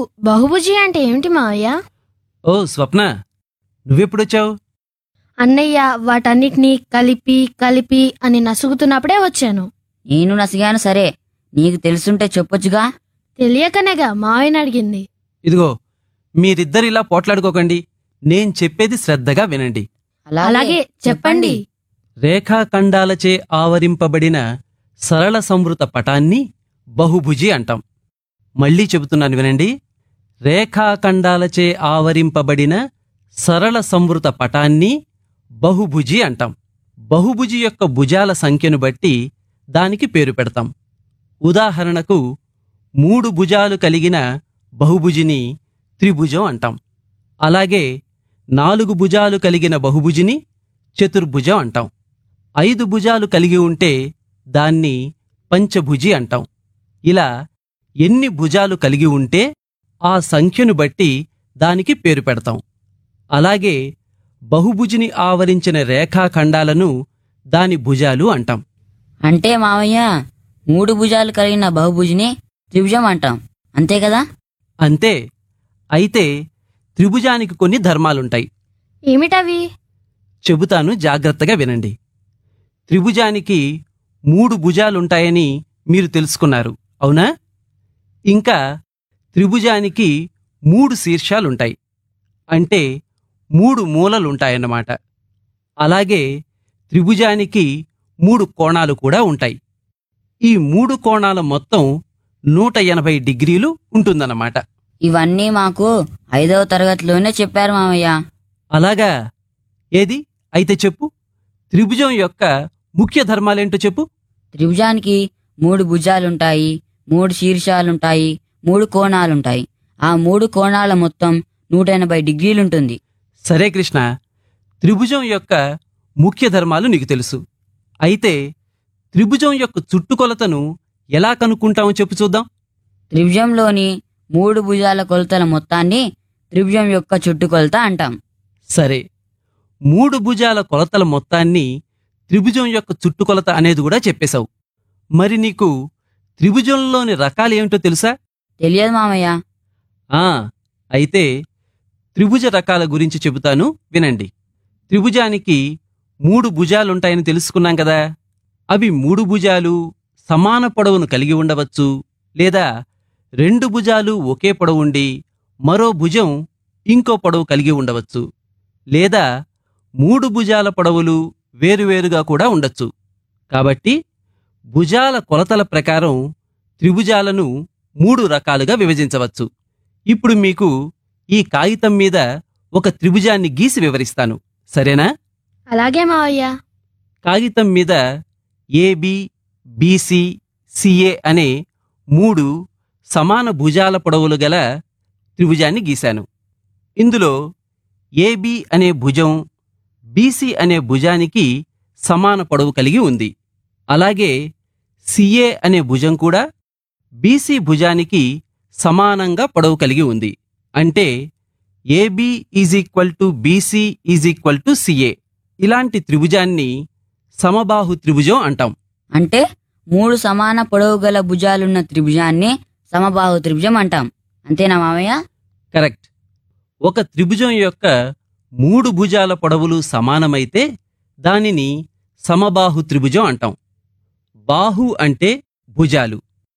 బహుభుజి అంటే ఏమిటి మావయ్య ఓ స్వప్న నువ్వెప్పుడొచ్చావు అన్నయ్య వాటన్నిటినీ కలిపి కలిపి అని నసుగుతున్నప్పుడే వచ్చాను నేను నసిగాను సరే నీకు తెలుసుంటే చెప్పొచ్చుగా తెలియకనేగా మావయ్యని అడిగింది ఇదిగో మీరిద్దరిలా పోట్లాడుకోకండి నేను చెప్పేది శ్రద్ధగా వినండి అలాగే చెప్పండి రేఖాఖండాలచే ఆవరింపబడిన సరళ సంవృత పటాన్ని బహుభుజి అంటాం మళ్ళీ చెబుతున్నాను వినండి రేఖాఖండాలచే ఆవరింపబడిన సరళ సంవృత పటాన్ని బహుభుజి అంటాం బహుభుజి యొక్క భుజాల సంఖ్యను బట్టి దానికి పేరు పెడతాం ఉదాహరణకు మూడు భుజాలు కలిగిన బహుభుజిని త్రిభుజం అంటాం అలాగే నాలుగు భుజాలు కలిగిన బహుభుజిని చతుర్భుజం అంటాం ఐదు భుజాలు కలిగి ఉంటే దాన్ని పంచభుజి అంటాం ఇలా ఎన్ని భుజాలు కలిగి ఉంటే ఆ సంఖ్యను బట్టి దానికి పేరు పెడతాం అలాగే బహుభుజిని ఆవరించిన రేఖాఖండాలను దాని భుజాలు అంటాం అంటే మావయ్య మూడు భుజాలు కలిగిన బహుభుజిని త్రిభుజం అంటాం అంతే కదా అంతే అయితే త్రిభుజానికి కొన్ని ధర్మాలుంటాయి ఏమిటవి చెబుతాను జాగ్రత్తగా వినండి త్రిభుజానికి మూడు భుజాలుంటాయని మీరు తెలుసుకున్నారు అవునా ఇంకా త్రిభుజానికి మూడు శీర్షాలుంటాయి అంటే మూడు మూలలుంటాయన్నమాట అలాగే త్రిభుజానికి మూడు కోణాలు కూడా ఉంటాయి ఈ మూడు కోణాల మొత్తం నూట ఎనభై డిగ్రీలు ఉంటుందన్నమాట ఇవన్నీ మాకు ఐదవ తరగతిలోనే చెప్పారు మావయ్య అలాగా ఏది అయితే చెప్పు త్రిభుజం యొక్క ముఖ్య ధర్మాలేంటో చెప్పు త్రిభుజానికి మూడు భుజాలుంటాయి మూడు శీర్షాలుంటాయి మూడు కోణాలుంటాయి ఆ మూడు కోణాల మొత్తం నూట ఎనభై డిగ్రీలుంటుంది సరే కృష్ణ త్రిభుజం యొక్క ముఖ్య ధర్మాలు నీకు తెలుసు అయితే త్రిభుజం యొక్క చుట్టుకొలతను ఎలా కనుక్కుంటామో చెప్పు చూద్దాం త్రిభుజంలోని మూడు భుజాల కొలతల మొత్తాన్ని త్రిభుజం యొక్క చుట్టుకొలత అంటాం సరే మూడు భుజాల కొలతల మొత్తాన్ని త్రిభుజం యొక్క చుట్టుకొలత అనేది కూడా చెప్పేశావు మరి నీకు త్రిభుజంలోని రకాలు ఏమిటో తెలుసా తెలియదు మామయ్య ఆ అయితే త్రిభుజ రకాల గురించి చెబుతాను వినండి త్రిభుజానికి మూడు భుజాలుంటాయని తెలుసుకున్నాం కదా అవి మూడు భుజాలు సమాన పొడవును కలిగి ఉండవచ్చు లేదా రెండు భుజాలు ఒకే పొడవు ఉండి మరో భుజం ఇంకో పొడవు కలిగి ఉండవచ్చు లేదా మూడు భుజాల పొడవులు వేరువేరుగా కూడా ఉండొచ్చు కాబట్టి భుజాల కొలతల ప్రకారం త్రిభుజాలను మూడు రకాలుగా విభజించవచ్చు ఇప్పుడు మీకు ఈ కాగితం మీద ఒక త్రిభుజాన్ని గీసి వివరిస్తాను సరేనా అలాగే మావయ్య కాగితం మీద ఏబి బీసీ సిఏ అనే మూడు సమాన భుజాల పొడవులు గల త్రిభుజాన్ని గీశాను ఇందులో ఏబి అనే భుజం బీసీ అనే భుజానికి సమాన పొడవు కలిగి ఉంది అలాగే సిఏ అనే భుజం కూడా బీసీ భుజానికి సమానంగా పొడవు కలిగి ఉంది అంటే AB is equal to BC is equal to CA ఇలాంటి త్రిభుజాన్ని సమబాహు త్రిభుజం అంటాం అంటే మూడు సమాన పొడవు గల భుజాలున్న త్రిభుజాన్ని సమబాహు త్రిభుజం అంటాం అంతేనా మామయ్య కరెక్ట్ ఒక త్రిభుజం యొక్క మూడు భుజాల పొడవులు సమానమైతే దానిని సమబాహు త్రిభుజం అంటాం బాహు అంటే భుజాలు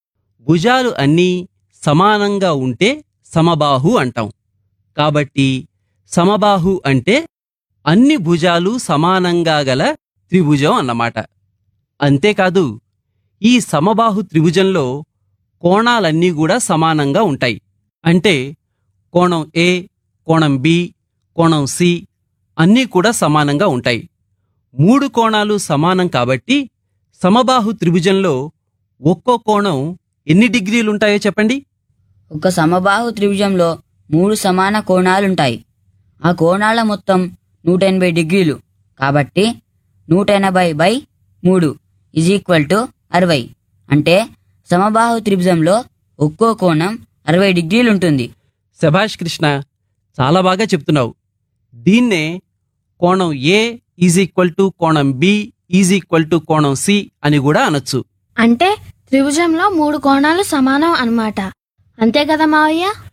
భుజాలు అన్నీ సమానంగా ఉంటే సమబాహు అంటాం కాబట్టి సమబాహు అంటే అన్ని భుజాలు సమానంగా గల త్రిభుజం అన్నమాట అంతేకాదు ఈ సమబాహు త్రిభుజంలో కోణాలన్నీ కూడా సమానంగా ఉంటాయి అంటే కోణం ఏ కోణం బి కోణం సి అన్నీ కూడా సమానంగా ఉంటాయి మూడు కోణాలు సమానం కాబట్టి సమబాహు త్రిభుజంలో ఒక్కో కోణం ఎన్ని డిగ్రీలుంటాయో చెప్పండి ఒక సమబాహు త్రిభుజంలో మూడు సమాన కోణాలుంటాయి ఆ కోణాల మొత్తం నూట ఎనభై డిగ్రీలు కాబట్టి నూట ఎనభై బై మూడు ఇజ్ ఈక్వల్ టు అరవై అంటే సమబాహు త్రిభుజంలో ఒక్కో కోణం అరవై డిగ్రీలుంటుంది శభాష్ కృష్ణ చాలా బాగా చెప్తున్నావు దీన్నే కోణం ఏ ఈజ్ ఈక్వల్ టు కోణం బి ఈజ్ ఈక్వల్ టు కోణం సి అని కూడా అనొచ్చు అంటే త్రిభుజంలో మూడు కోణాలు సమానం అన్నమాట అంతే కదా మావయ్య